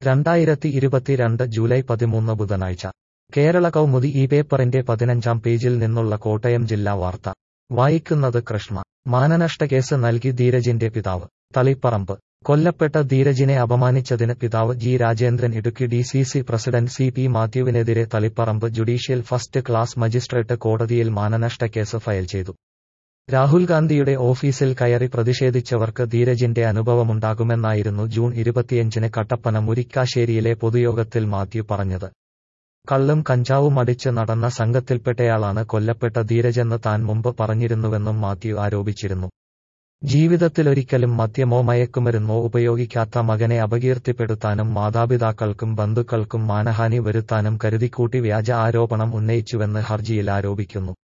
രണ്ടായിരത്തി ഇരുപത്തിരണ്ട് ജൂലൈ പതിമൂന്ന് ബുധനാഴ്ച കേരള കൗമുദി ഈ പേപ്പറിന്റെ പതിനഞ്ചാം പേജിൽ നിന്നുള്ള കോട്ടയം ജില്ലാ വാർത്ത വായിക്കുന്നത് കൃഷ്ണ മാനനഷ്ടക്കേസ് നൽകി ധീരജിന്റെ പിതാവ് തളിപ്പറമ്പ് കൊല്ലപ്പെട്ട ധീരജിനെ അപമാനിച്ചതിന് പിതാവ് G Rajendran Idukki D C C president C P മാത്യുവിനെതിരെ Thaliparamba judicial first class magistrate കോടതിയിൽ മാനനഷ്ടക്കേസ് ഫയൽ ചെയ്തു രാഹുൽ ഗാന്ധിയുടെ ഓഫീസിൽ കയറി പ്രതിഷേധിച്ചവർക്ക് ധീരജിന്റെ അനുഭവമുണ്ടാകുമെന്നായിരുന്നു ജൂൺ ഇരുപത്തിയഞ്ചിന് കട്ടപ്പന മുരിക്കാശ്ശേരിയിലെ പൊതുയോഗത്തിൽ മാത്യു പറഞ്ഞത് കള്ളും കഞ്ചാവും അടിച്ച് നടന്ന സംഘത്തിൽപ്പെട്ടയാളാണ് കൊല്ലപ്പെട്ട ധീരജെന്ന് താൻ മുമ്പ് പറഞ്ഞിരുന്നുവെന്നും മാത്യു ആരോപിച്ചിരുന്നു ജീവിതത്തിലൊരിക്കലും മദ്യമോ മയക്കുമരുന്നോ ഉപയോഗിക്കാത്ത മകനെ അപകീർത്തിപ്പെടുത്താനും മാതാപിതാക്കൾക്കും ബന്ധുക്കൾക്കും മാനഹാനി വരുത്താനും കരുതിക്കൂട്ടി വ്യാജ ആരോപണം ഉന്നയിച്ചുവെന്ന് ഹർജിയിൽ ആരോപിക്കുന്നു